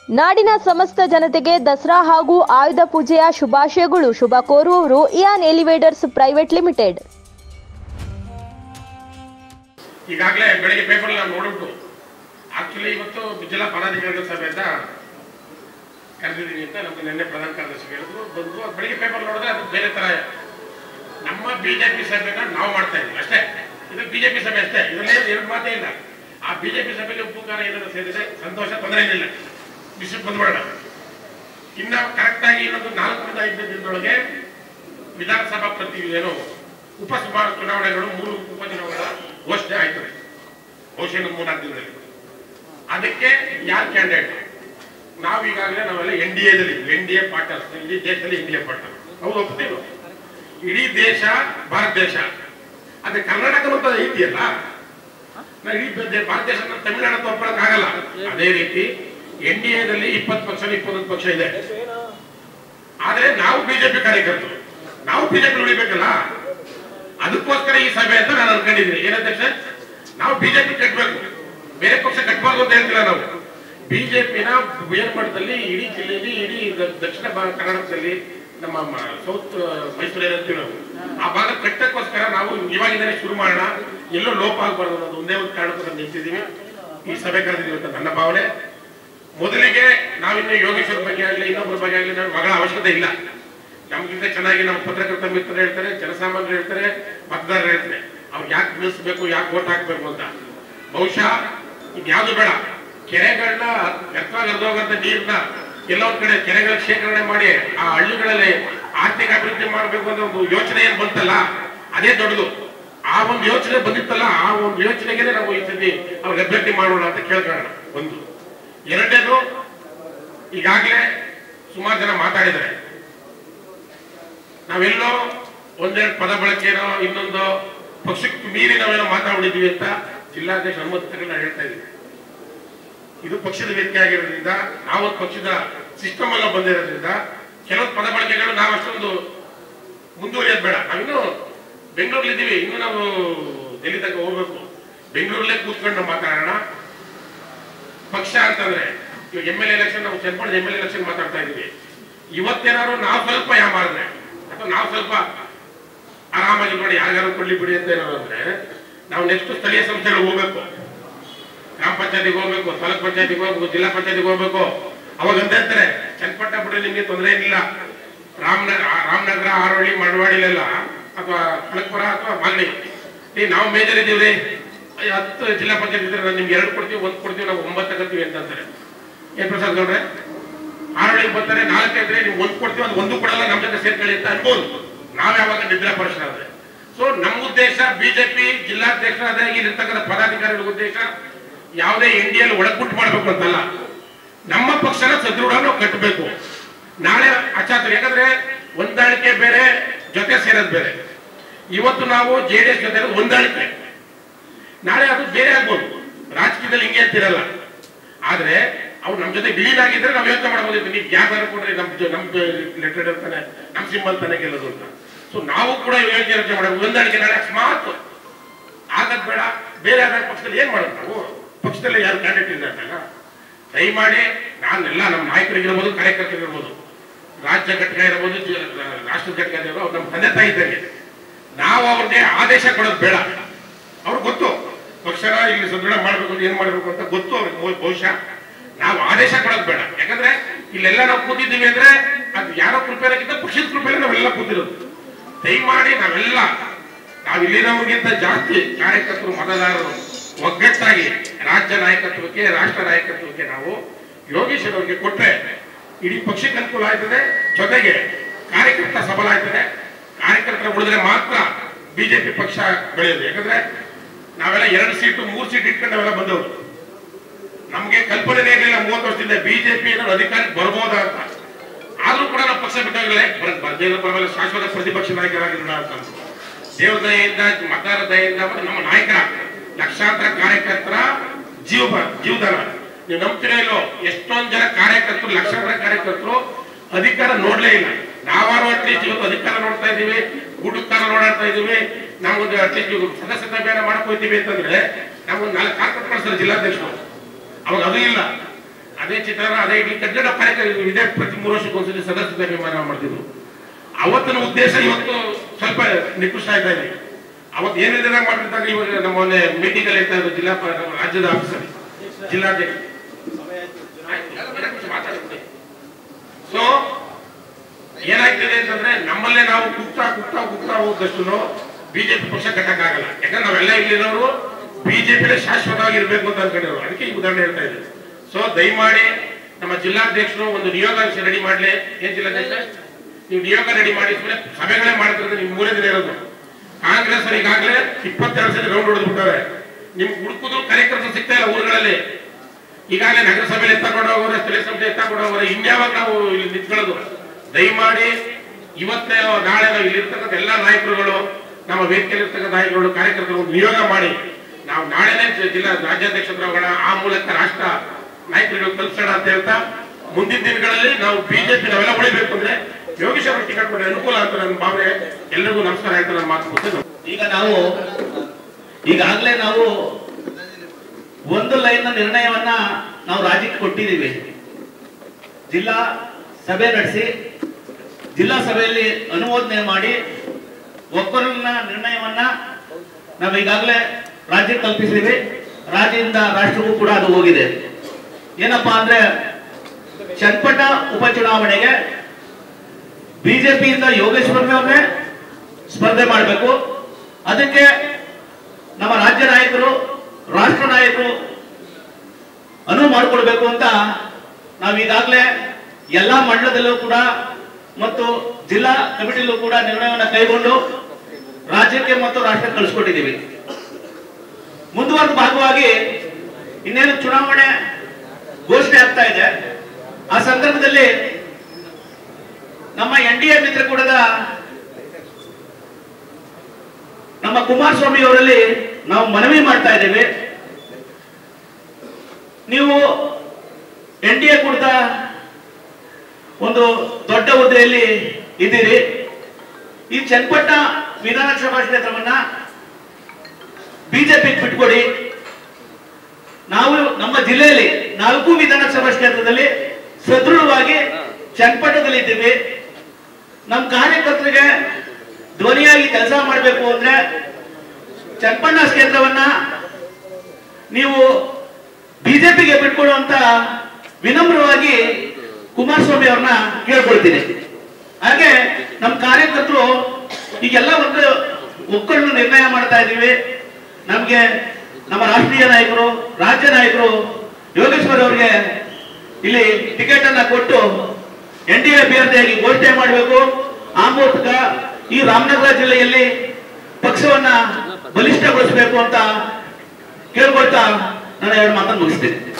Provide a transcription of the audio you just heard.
ನಾಡಿನ ಸಮಸ್ತ ಜನತೆಗೆ ದಸರಾ ಹಾಗೂ ಆಯುಧ ಪೂಜೆಯ ಶುಭಾಶಯಗಳು ಶುಭ ಕೋರುವವರು ಇಯಾನ್ ಎಲಿವೇಟರ್ಸ್ ಪ್ರೈವೇಟ್ ಲಿಮಿಟೆಡ್ ಈಗಾಗಲೇ ಬೆಳಿಗ್ಗೆ ಪೇಪರ್ ನಾವು ನೋಡುಂಟು ಆಕ್ಚುಲಿ ಇವತ್ತು ಜಿಲ್ಲಾ ಪದಾಧಿಕಾರಿಗಳ ಸಭೆ ಅಂತ ಕರೆದಿದ್ದೀನಿ ಅಂತ ನಮ್ಗೆ ನಿನ್ನೆ ಪ್ರಧಾನ ಕಾರ್ಯದರ್ಶಿ ಹೇಳಿದ್ರು ಬಂದು ಅದು ಬೆಳಿಗ್ಗೆ ಪೇಪರ್ ನೋಡಿದ್ರೆ ಅದು ಬೇರೆ ತರ ನಮ್ಮ ಬಿಜೆಪಿ ಸಭೆನ ನಾವು ಮಾಡ್ತಾ ಇದ್ದೀವಿ ಅಷ್ಟೇ ಇದು ಬಿಜೆಪಿ ಸಭೆ ಅಷ್ಟೇ ಇದರಲ್ಲಿ ಎರಡು ಮಾತೇ ಇಲ್ಲ ಆ ಬಿಜೆಪಿ ಸಭೆಯಲ್ಲಿ ಉಪಕಾರ ಏನಾದ್ರು ಸೇರಿದ್ರೆ ಸಂತೋಷ ತೊಂದರೆ ಏನಿಲ್ಲ ವಿಷಯಕ್ಕೆ ಬಂದ್ಬೇಡ ಇನ್ನ ಕರೆಕ್ಟ್ ಆಗಿ ಇನ್ನೊಂದು ನಾಲ್ಕರಿಂದ ಐದು ದಿನದೊಳಗೆ ವಿಧಾನಸಭಾ ಪ್ರತಿ ಏನು ಉಪಸಭಾ ಚುನಾವಣೆಗಳು ಮೂರು ಉಪಚುನಾವಣೆಗಳ ಘೋಷಣೆ ಆಯ್ತದೆ ಬಹುಶಃ ಇನ್ನು ಮೂರ್ನಾಲ್ಕು ದಿನದಲ್ಲಿ ಅದಕ್ಕೆ ಯಾರು ಕ್ಯಾಂಡಿಡೇಟ್ ನಾವು ಈಗಾಗಲೇ ನಾವೆಲ್ಲ ಎನ್ ಡಿ ಎದಲ್ಲಿ ಎನ್ ಡಿ ಎ ಪಾರ್ಟರ್ಸ್ ಇಡೀ ದೇಶದಲ್ಲಿ ಎನ್ ಡಿ ಎ ಪಾರ್ಟರ್ ಹೌದು ಒಪ್ತೀವಿ ಇಡೀ ದೇಶ ಭಾರತ ದೇಶ ಅದೇ ಕರ್ನಾಟಕ ಅಂತ ಐತಿಯಲ್ಲ ನಾವು ಇಡೀ ಬೆ- ಭಾರತ ದೇಶ ತಮಿಳುನಾಡು ಅಂತ ಒಪ್ಕೊಳ್ಳೋಕ್ಕಾಗಲ್ಲ ಅದೇ ರೀತಿ ಎನ್ ಡಿ ಎದಲ್ಲಿ ಇಪ್ಪತ್ತು ಪಕ್ಷ ಇಪ್ಪತ್ತೊಂದು ಪಕ್ಷ ಇದೆ ಆದ್ರೆ ನಾವು ಬಿಜೆಪಿ ಕಾರ್ಯಕರ್ತರು ನಾವು ಬಿಜೆಪಿ ಉಳಿಬೇಕಲ್ಲ ಅದಕ್ಕೋಸ್ಕರ ಈ ಸಭೆ ಅಂತ ನಾನು ಅನ್ಕೊಂಡಿದ್ದೀನಿ ಏನಂತ ನಾವು ಬಿಜೆಪಿ ಕಟ್ಟಬೇಕು ಬೇರೆ ಪಕ್ಷ ಕಟ್ಟಬಾರ್ದು ಅಂತ ಹೇಳ್ತಿಲ್ಲ ನಾವು ಬಿಜೆಪಿನ ಮಟ್ಟದಲ್ಲಿ ಇಡೀ ಜಿಲ್ಲೆಯಲ್ಲಿ ಇಡೀ ದ- ದಕ್ಷಿಣ ಭಾಗ- ಕರ್ನಾಟಕದಲ್ಲಿ ನಮ್ಮ ಮ- ಸೌತ್ ಮೈಸೂರು ಏನಂತೀವಿ ನಾವು ಆ ಭಾಗ ಕಟ್ಟಕ್ಕೋಸ್ಕರ ನಾವು ಇವಾಗಿಂದಲೇ ಶುರು ಮಾಡೋಣ ಎಲ್ಲೋ ಲೋಪ ಆಗಬಾರ್ದು ಅನ್ನೋದು ಒಂದೇ ಒಂದು ಕಾರಣಕ್ಕೋಸ್ಕರ ನಿಂತಿದ್ದೀವಿ ಈ ಸಭೆ ಕರೆದಿದ್ದೀವಿ ಅಂತ ನನ್ನ ಭಾವನೆ ಮೊದಲಿಗೆ ನಾವಿನ್ನು ಯೋಗೇಶ್ವರ ಬಗ್ಗೆ ಆಗಲಿ ಇನ್ನೊಬ್ಬರ ಬಗ್ಗೆ ಆಗಲಿ ನಮ್ಗೆ ಮಗಳ ಅವಶ್ಯಕತೆ ಇಲ್ಲ ನಮ್ಗಿಂತ ಚೆನ್ನಾಗಿ ನಮ್ಮ ಪತ್ರಕರ್ತ ಮಿತ್ರರು ಹೇಳ್ತಾರೆ ಜನಸಾಮಾನ್ಯರು ಹೇಳ್ತಾರೆ ಮತದಾರರು ಹೇಳ್ತಾರೆ ಅವ್ರಿಗೆ ಯಾಕೆ ನಿಲ್ಲಿಸ್ಬೇಕು ಯಾಕೆ ಓಟ್ ಹಾಕ್ಬೇಕು ಅಂತ ಬಹುಶಃ ಇದ್ಯಾವುದು ಬೇಡ ಕೆರೆಗಳನ್ನ ವ್ಯರ್ಥವಾಗಿ ಹರಿದೋಗಂತ ನೀರನ್ನ ಎಲ್ಲೋ ಒಂದ್ ಕಡೆ ಕೆರೆಗಳ ಶೇಖರಣೆ ಮಾಡಿ ಆ ಹಳ್ಳಿಗಳಲ್ಲಿ ಆರ್ಥಿಕ ಅಭಿವೃದ್ಧಿ ಮಾಡಬೇಕು ಅಂತ ಒಂದು ಯೋಚನೆ ಏನ್ ಬಂತಲ್ಲ ಅದೇ ದೊಡ್ಡದು ಆ ಒಂದು ಯೋಚನೆ ಬಂದಿತ್ತಲ್ಲ ಆ ಒಂದು ಯೋಚನೆಗೆ ನಾವು ಈ ಸತಿ ಅವ್ರಿಗೆ ಅಭ್ಯರ್ಥಿ ಮಾಡೋಣ ಅಂತ ಕೇಳ್ಕೊಳ್ಳೋಣ ಒಂದು ಎರಡನೇದು ಈಗಾಗಲೇ ಸುಮಾರು ಜನ ಮಾತಾಡಿದ್ದಾರೆ ನಾವೆಲ್ಲೋ ಒಂದೆರಡು ಪದ ಬಳಕೆನೋ ಇನ್ನೊಂದು ಪಕ್ಷಕ್ಕೆ ಮೀರಿ ನಾವೇನೋ ಮಾತಾಡಿದೀವಿ ಅಂತ ಜಿಲ್ಲಾಧ್ಯಕ್ಷ ಹನುಮಂತ ನಾನು ಹೇಳ್ತಾ ಇದ್ದೀನಿ ಇದು ಪಕ್ಷದ ವೇದಿಕೆ ಆಗಿರೋದ್ರಿಂದ ನಾವು ಪಕ್ಷದ ಸಿಸ್ಟಮ್ ಎಲ್ಲ ಬಂದಿರೋದ್ರಿಂದ ಕೆಲವು ಪದ ಬಳಕೆಗಳು ನಾವು ಅಷ್ಟೊಂದು ಮುಂದುವರಿಯೋದು ಬೇಡ ನಾವಿನ್ನು ಬೆಂಗಳೂರಲ್ಲಿ ಇದ್ದೀವಿ ಇನ್ನು ನಾವು ಡೆಲ್ಲಿ ತನಕ ಹೋಗ್ಬೇಕು ಬೆಂಗಳೂರಲ್ಲೇ ಕೂತ್ಕೊಂಡು ನಾವು ಮಾತಾಡೋಣ ಪಕ್ಷ ಅಂತಂದ್ರೆ ಇವಾಗ ಎಮ್ ಎಲ್ ಎಲೆಕ್ಷನ್ ನಾವು ಚನ್ನಪಟ್ಟಣ ಎಮ್ ಎಲ್ ಎಲೆಕ್ಷನ್ ಮಾತಾಡ್ತಾ ಇದೀವಿ ಇವತ್ತೇನಾದ್ರು ನಾವು ಸ್ವಲ್ಪ ಯಾಮಾರಿದ್ರೆ ಅಥವಾ ನಾವು ಸ್ವಲ್ಪ ಆರಾಮಾಗಿ ನೋಡಿ ಯಾರ್ಯಾರು ಕೊಡ್ಲಿ ಬಿಡಿ ಅಂತ ಏನಾದ್ರು ಅಂದ್ರೆ ನಾವು ನೆಕ್ಸ್ಟ್ ಸ್ಥಳೀಯ ಸಂಸ್ಥೆಗಳಿಗೆ ಹೋಗ್ಬೇಕು ಗ್ರಾಮ ಪಂಚಾಯತಿಗೆ ಹೋಗ್ಬೇಕು ತಾಲೂಕ್ ಪಂಚಾಯತಿಗೆ ಹೋಗ್ಬೇಕು ಜಿಲ್ಲಾ ಪಂಚಾಯತಿಗೆ ಹೋಗ್ಬೇಕು ಅವಾಗ ಅಂತ ಹೇಳ್ತಾರೆ ಚನ್ನಪಟ್ಟ ಬಿಡಿ ನಿಮ್ಗೆ ತೊಂದರೆ ಏನಿಲ್ಲ ರಾಮನಗರ ರಾಮನಗರ ಆರೋಳಿ ಮಳವಾಡಿಲೆಲ್ಲ ಅಥವಾ ಫಲಕ್ಪುರ ಅಥವಾ ಮಾಗಡಿ ಏ ನಾವು ಮೇಜರ್ ಇದೀವ್ರಿ ಅಯ್ಯೋ, ಹತ್ತು ಜಿಲ್ಲಾ ಪಂಚಾಯತ್ ಇದ್ರೆ ನಾನು ನಿಮ್ಗೆ ಎರಡು ಕೊಡ್ತೀವಿ ಒಂದ್ ಕೊಡ್ತೀವಿ ನಾವು ಒಂಬತ್ತು ತಗೋತೀವಿ ಅಂತ ಅಂತಾರೆ ಏನ್ ಪ್ರಸಾದ್ ಗೌಡ್ರೆ ಆರೋಳಿಗೆ ಬರ್ತಾರೆ ನಾಲ್ಕು ಇದ್ರೆ ನೀವು ಒಂದ್ ಕೊಡ್ತೀವಿ ಅದು ಒಂದು ಕೊಡಲ್ಲ ನಮ್ಮ ಜೊತೆ ಸೇರ್ಕೊಳ್ಳಿ ಅಂತ ಅನ್ಬೋದು ನಾವ್ ಯಾವಾಗ ನಿದ್ರಾ ಪರಿಶ್ರಮ ಆದ್ರೆ ಸೊ ನಮ್ಮ ಉದ್ದೇಶ ಬಿಜೆಪಿ ಜಿಲ್ಲಾಧ್ಯಕ್ಷರಾದಾಗಿ ಇಲ್ಲಿರ್ತಕ್ಕಂಥ ಪದಾಧಿಕಾರಿಗಳ ಉದ್ದೇಶ ಯಾವುದೇ ಇಂಡಿಯಲ್ಲಿ ಒಳಗುಟ್ಟು ಮಾಡಬೇಕು ಅಂತಲ್ಲ ನಮ್ಮ ಪಕ್ಷನ ಸದೃಢ ನಾವು ಕಟ್ಟಬೇಕು ನಾಳೆ ಅಚಾತುರ ಯಾಕಂದ್ರೆ ಹೊಂದಾಣಿಕೆ ಬೇರೆ ಜೊತೆ ಸೇರೋದು ಬೇರೆ ಇವತ್ತು ನಾವು ಜೆ ಡಿ ಎಸ್ ಜೊತೆ ಇರೋದು ಹೊಂದಾಣಿಕೆ ನಾಳೆ ಅದು ಬೇರೆ ಆಗ್ಬೋದು ರಾಜಕೀಯದಲ್ಲಿ ಹಿಂಗೆ ಅಂತಿರಲ್ಲ ಆದ್ರೆ ಅವ್ರು ನಮ್ಮ ಜೊತೆ ವಿಲೀನ ಆಗಿದ್ರೆ ನಾವು ಯೋಚನೆ ಮಾಡಬಹುದಿತ್ತು ನೀವು ಯಾರು ಕೊಡ್ರಿ ನಮ್ ಜೊ- ನಮ್ ಲೆಟರ್ ಇರ್ತಾನೆ ನಮ್ ಸಿಂಬಲ್ ತಾನೆ ಗೆಲ್ಲೋದು ಅಂತ ಸೊ ನಾವು ಕೂಡ ಯೋಚನೆ ಯೋಚನೆ ಮಾಡಬೇಕು ಹೊಂದಾಣಿಕೆ ನಾಳೆ ಅಕಸ್ಮಾತ್ ಆಗದ್ ಬೇಡ ಬೇರೆ ಯಾವ್ದಾದ್ರು ಪಕ್ಷದಲ್ಲಿ ಏನ್ ಮಾಡೋದು ನಾವು ಪಕ್ಷದಲ್ಲಿ ಯಾರು ಕ್ಯಾಂಡಿಡೇಟ್ ಇಲ್ಲ ಅಂತಾಗ ದಯಮಾಡಿ ನಾನೆಲ್ಲ ನಮ್ಮ ನಾಯಕರಿಗಿರ್ಬೋದು ಕಾರ್ಯಕರ್ತರಿಗಿರ್ಬೋದು ರಾಜ್ಯ ಘಟಕ ಇರ್ಬೋದು ಜ- ರಾಷ್ಟ್ರ ಘಟಕ ಇರ್ಬೋದು ಅವ್ರು ನಮ್ಮ ತಂದೆ ತಾಯಿ ಇದ್ದಂಗೆ ನಾವು ಅವ್ರಿಗೆ ಆದೇಶ ಕೊಡೋದು ಬೇಡ ಅವ್ರಿಗೆ ಗೊತ್ತು ಪಕ್ಷನ ಇಲ್ಲಿ ಸದೃಢ ಮಾಡ್ಬೇಕು ಅಂತ ಏನ್ ಮಾಡ್ಬೇಕು ಅಂತ ಗೊತ್ತು ಅವ್ರಿಗೆ ಬಹು- ಬಹುಶಃ ನಾವು ಆದೇಶ ಕೊಡೋದು ಬೇಡ ಯಾಕಂದ್ರೆ ಇಲ್ಲೆಲ್ಲ ನಾವು ಕೂತಿದ್ದೀವಿ ಅಂದ್ರೆ ಅದು ಯಾರೋ ಕೃಪೆಯಕ್ಕಿಂತ ಪಕ್ಷದ ಕೃಪೆಯಲ್ಲಿ ನಾವೆಲ್ಲ ಕೂತಿರೋದು ದಯಮಾಡಿ ನಾವೆಲ್ಲ ನಾವು ಇಲ್ಲಿನವ್ರಿಗಿಂತ ಜಾಸ್ತಿ ಕಾರ್ಯಕರ್ತರು ಮತದಾರರು ಒಗ್ಗಟ್ಟಾಗಿ ರಾಜ್ಯ ನಾಯಕತ್ವಕ್ಕೆ ರಾಷ್ಟ್ರ ನಾಯಕತ್ವಕ್ಕೆ ನಾವು ಯೋಗೇಶ್ವರ್ ಅವರಿಗೆ ಕೊಟ್ರೆ ಇಡೀ ಪಕ್ಷಕ್ಕೆ ಅನುಕೂಲ ಆಯ್ತದೆ ಜೊತೆಗೆ ಕಾರ್ಯಕರ್ತ ಸಬಲ ಆಯ್ತದೆ ಕಾರ್ಯಕರ್ತರ ಉಳಿದ್ರೆ ಮಾತ್ರ ಬಿಜೆಪಿ ಪಕ್ಷ ಬೆಳೆಯೋದು ಯಾಕಂದ್ರೆ ನಾವೆಲ್ಲ ಎರಡು ಸೀಟು ಮೂರು ಸೀಟ್ ಇಟ್ಕೊಂಡು ನಾವೆಲ್ಲ ಬಂದವರು ನಮ್ಗೆ ಕಲ್ಪನೆ ಇರಲಿಲ್ಲ ಮೂವತ್ತು ವರ್ಷದಿಂದ ಬಿಜೆಪಿ ಏನಾದ್ರು ಅಧಿಕಾರಕ್ಕೆ ಬರ್ಬೋದಾ ಅಂತ ಆದ್ರೂ ಕೂಡ ನಾವು ಪಕ್ಷ ಬಿಟ್ಟಾಗಲೇ ದೇವರ ಪರವಾಗಿ ಶಾಶ್ವತ ಪ್ರತಿಪಕ್ಷ ನಾಯಕರಾಗಿರೋಣ ಅಂತ ಅಂದ್ರು. ದೇವ್ರ ದಯೆಯಿಂದ ಮತದಾರ ದಯೆಯಿಂದ ಮತ್ತು ನಮ್ಮ ನಾಯಕರ ಲಕ್ಷಾಂತರ ಕಾರ್ಯಕರ್ತರ ಜೀವ ಜೀವದಾನ ನೀವು ನಂಬ್ತೀರಾ ಇಲ್ಲೋ ಎಷ್ಟೊಂದ್ ಜನ ಕಾರ್ಯಕರ್ತರು ಲಕ್ಷಾಂತರ ಕಾರ್ಯಕರ್ತರು ಅಧಿಕಾರ ನೋಡ್ಲೇ ಇಲ್ಲ ನಾವಾರು ಅಟ್ಲೀಸ್ಟ್ ಇವತ್ತು ಅಧಿಕಾರ ನೋಡ್ತಾ ಇದೀವಿ ಊಟಕ್ಕಾರ ನೋಡಾಡ್ತಾ ಇದೀವಿ ನಾವೊಂದು ಅಟ್ಲೀಸ್ಟ್ ಸದಸ್ಯತೆ ಅಭಿಯಾನ ಮಾಡಕ್ ಹೋಗ್ತೀವಿ ಅಂತಂದ್ರೆ ನಾವೊಂದು ನಾಲ್ಕು ಕಾರ್ಯಕರ್ತರು ಕಳಿಸ್ತಾರೆ ಜಿಲ್ಲಾಧ್ಯಕ್ಷರು ಅವಾಗ ಅದು ಇಲ್ಲ ಅದೇ ಚಿತ್ರಾನ್ನ ಅದೇ ಇಡ್ಲಿ ಕನ್ನಡ ಕಾರ್ಯಕ್ರಮ ಇದೇ ಪ್ರತಿ ಮೂರು ವರ್ಷಕ್ಕೆ ಒಂದ್ಸಲಿ ಸದಸ್ಯತೆ ಅಭಿಮಾನ ಮಾಡ್ತಿದ್ರು ಅವತ್ತಿನ ಉದ್ದೇಶ ಇವತ್ತು ಸ್ವಲ್ಪ ನಿಕೃಷ್ಟ ಆಯ್ತಾ ಇದೆ ಅವತ್ತು ಏನ್ ನಿರ್ಧಾರ ಮಾಡಿದಾಗ ಇವಾಗ ನಮ್ಮ ಮೊನ್ನೆ ಮೀಟಿಂಗ್ ಅಲ್ಲಿ ಇರ್ತಾ ಇದ್ರು ಜಿಲ್ಲಾ ಪ- ನಮ್ಮ ರಾಜ್ಯದ ಆಫೀಸರ್ ಜಿಲ್ಲಾಧ್ಯಕ್ಷ ಸೊ ಏನಾಗ್ತಿದೆ ಅಂತಂದ್ರೆ ನಮ್ಮಲ್ಲೇ ನಾವು ಕುಗ್ತಾ ಕುಗ್ತಾ ಕುಗ್ತಾ ಹೋದಷ್ಟು ಬಿಜೆಪಿ ಪಕ್ಷ ಕಟ್ಟಕ್ಕಾಗಲ್ಲ ಯಾಕಂದ್ರೆ ನಾವೆಲ್ಲ ಇಲ್ಲಿರೋರು ಬಿಜೆಪಿ ಶಾಶ್ವತವಾಗಿ ಇರ್ಬೇಕು ಅಂತ ಅನ್ಕೊಂಡಿರೋರು ಅದಕ್ಕೆ ಈ ಉದಾಹರಣೆ ಹೇಳ್ತಾ ಇದ್ದೀವಿ ಸೊ ದಯಮಾಡಿ ನಮ್ಮ ಜಿಲ್ಲಾಧ್ಯಕ್ಷರು ಒಂದು ನಿಯೋಗ ರೆಡಿ ಮಾಡ್ಲಿ ಏನ್ ಜಿಲ್ಲಾಧ್ಯಕ್ಷ ನೀವು ನಿಯೋಗ ರೆಡಿ ಮಾಡಿ ಸುಮ್ಮನೆ ಸಭೆಗಳೇ ಮಾಡ್ತಿರೋದು ನಿಮ್ ಮೂರೇ ದಿನ ಇರೋದು ಕಾಂಗ್ರೆಸ್ ಅವ್ರು ಈಗಾಗಲೇ ಇಪ್ಪತ್ತೆರಡು ಸಲ ರೌಂಡ್ ಹೊಡೆದ್ಬಿಟ್ಟವ್ರೆ ನಿಮ್ಗೆ ಹುಡುಕುದು ಕಾರ್ಯಕರ್ತರು ಸಿಗ್ತಾ ಇಲ್ಲ ಊರುಗಳಲ್ಲಿ ಈಗಾಗಲೇ ನಗರಸಭೆಯಲ್ಲಿ ಎತ್ತಕೊಂಡು ಹೋಗೋರೆ ಸ್ಥಳೀಯ ಸಂಸ್ಥೆ ಎತ್ತಕೊಂಡು ಹೋಗೋರೆ ಇನ್ಯಾವಾಗ ನಾವು ಇಲ್ಲಿ ನಿಂತ್ಕೊಳ್ಳೋದು ದಯಮಾಡಿ ಇವತ್ತೇ ನಾಳೆ ನಾವು ಇಲ್ಲಿ ಇರ್ತಕ್ಕಂಥ ಎಲ್ಲಾ ನಾಯಕರುಗಳು ನಮ್ಮ ವೇದಿಕೆಯಲ್ಲಿ ಇರ್ತಕ್ಕಂಥ ನಾಯಕರುಗಳು ಕಾರ್ಯಕರ್ತರು ಒಂದು ನಿಯೋಗ ಮಾಡಿ ನಾವು ನಾಳೆನೇ ಜ- ಜಿಲ್ಲಾ ರಾಜ್ಯಾಧ್ಯಕ್ಷ ಹತ್ರ ಹೋಗೋಣ ಆ ಮೂಲಕ ರಾಷ್ಟ್ರ ನಾಯಕರುಗಳು ತಲುಪಿಸೋಣ ಅಂತ ಹೇಳ್ತಾ ಮುಂದಿನ ದಿನಗಳಲ್ಲಿ ನಾವು ಬಿಜೆಪಿ ನಾವೆಲ್ಲ ಉಳಿಬೇಕು ಅಂದ್ರೆ ಯೋಗೇಶ್ ಅವರ ಟಿಕೆಟ್ ಕೊಟ್ಟರೆ ಅನುಕೂಲ ಅಂತ ನನ್ನ ಭಾವನೆ ಎಲ್ಲರಿಗೂ ನಮಸ್ಕಾರ ಹೇಳ್ತಾ ನನ್ನ ಮಾತು ಮುಗಿಸ್ತೇನೆ. ಈಗ ನಾವು ಈಗಾಗಲೇ ನಾವು ಒಂದು ಲೈನ್ ನಿರ್ಣಯವನ್ನ ನಾವು ರಾಜ್ಯಕ್ಕೆ ಕೊಟ್ಟಿದ್ದೀವಿ ಜಿಲ್ಲಾ ಸಭೆ ನಡೆಸಿ ಜಿಲ್ಲಾ ಸಭೆಯಲ್ಲಿ ಅನುಮೋದನೆ ಮಾಡಿ ಒಕ್ಕಲಿನ ನಿರ್ಣಯವನ್ನ ನಾವು ಈಗಾಗಲೇ ರಾಜ್ಯಕ್ಕೆ ತಲುಪಿಸಿದ್ದೀವಿ ರಾಜ್ಯದಿಂದ ರಾಷ್ಟ್ರಕ್ಕೂ ಕೂಡ ಅದು ಹೋಗಿದೆ ಏನಪ್ಪಾ ಅಂದ್ರೆ ಚನ್ನಪಟ್ಟ ಉಪಚುನಾವಣೆಗೆ ಬಿಜೆಪಿಯಿಂದ ಯೋಗೇಶ್ವರನವ್ರನ್ನೇ ಸ್ಪರ್ಧೆ ಮಾಡಬೇಕು ಅದಕ್ಕೆ ನಮ್ಮ ರಾಜ್ಯ ನಾಯಕರು ರಾಷ್ಟ್ರ ನಾಯಕರು ಅನುವು ಮಾಡಿಕೊಡ್ಬೇಕು ಅಂತ ನಾವು ಈಗಾಗಲೇ ಎಲ್ಲಾ ಮಂಡಲದಲ್ಲೂ ಕೂಡ ಮತ್ತು ಜಿಲ್ಲಾ ಕಮಿಟಿಲೂ ಕೂಡ ನಿರ್ಣಯವನ್ನು ಕೈಗೊಂಡು ರಾಜ್ಯಕ್ಕೆ ಮತ್ತು ರಾಷ್ಟ್ರಕ್ಕೆ ಕಳಿಸ್ಕೊಟ್ಟಿದ್ದೀವಿ ಮುಂದುವರೆದ ಭಾಗವಾಗಿ ಇನ್ನೇನು ಚುನಾವಣೆ ಘೋಷಣೆ ಆಗ್ತಾ ಇದೆ ಆ ಸಂದರ್ಭದಲ್ಲಿ ನಮ್ಮ ಎನ್ ಡಿ ಎ ಮಿತ್ರಕೂಟದ ನಮ್ಮ ಕುಮಾರಸ್ವಾಮಿ ಅವರಲ್ಲಿ ನಾವು ಮನವಿ ಮಾಡ್ತಾ ಇದ್ದೇವೆ ನೀವು ಎನ್ ಡಿ ಎ ಕೂಟದ ಒಂದು ದೊಡ್ಡ ಹುದ್ದೆಯಲ್ಲಿ ಇದ್ದೀರಿ ಈ ಚನ್ನಪಟ್ಟ ವಿಧಾನಸಭಾ ಕ್ಷೇತ್ರವನ್ನ ಬಿಜೆಪಿ ಬಿಟ್ಕೊಡಿ ನಾವು ನಮ್ಮ ಜಿಲ್ಲೆಯಲ್ಲಿ ನಾಲ್ಕು ವಿಧಾನಸಭಾ ಕ್ಷೇತ್ರದಲ್ಲಿ ಸದೃಢವಾಗಿ ಚನ್ನಪಟ್ಟಣದಲ್ಲಿ ಇದ್ದೀವಿ ನಮ್ಮ ಕಾರ್ಯಕರ್ತರಿಗೆ ಧ್ವನಿಯಾಗಿ ಕೆಲಸ ಮಾಡಬೇಕು ಅಂದ್ರೆ ಚನ್ನಪಣ್ಣ ಕ್ಷೇತ್ರವನ್ನ ನೀವು ಬಿಜೆಪಿಗೆ ಬಿಟ್ಕೊಡುವಂತ ವಿನಮ್ರವಾಗಿ ಕುಮಾರಸ್ವಾಮಿ ಅವ್ರನ್ನ ಕೇಳ್ಕೊಳ್ತೀನಿ ಹಾಗೆ ನಮ್ಮ ಕಾರ್ಯಕರ್ತರು ಈಗೆಲ್ಲ ಒಂದು ಒಕ್ಕಲು ನಿರ್ಣಯ ಮಾಡ್ತಾ ಇದ್ದೀವಿ ನಮ್ಗೆ ನಮ್ಮ ರಾಷ್ಟ್ರೀಯ ನಾಯಕರು ರಾಜ್ಯ ನಾಯಕರು ಯೋಗೇಶ್ವರ್ ಅವರಿಗೆ ಇಲ್ಲಿ ಟಿಕೆಟ್ ಅನ್ನ ಕೊಟ್ಟು ಎನ್ ಡಿ ಎ ಅಭ್ಯರ್ಥಿಯಾಗಿ ಘೋಷಣೆ ಮಾಡಬೇಕು ಆ ಮೂಲಕ ಈ ರಾಮನಗರ ಜಿಲ್ಲೆಯಲ್ಲಿ ಪಕ್ಷವನ್ನ ಬಲಿಷ್ಠಗೊಳಿಸಬೇಕು ಅಂತ ಕೇಳ್ಕೊಳ್ತಾ ನಾನು ಎರಡು ಮಾತನ್ನು ಮುಗಿಸ್ತೇನೆ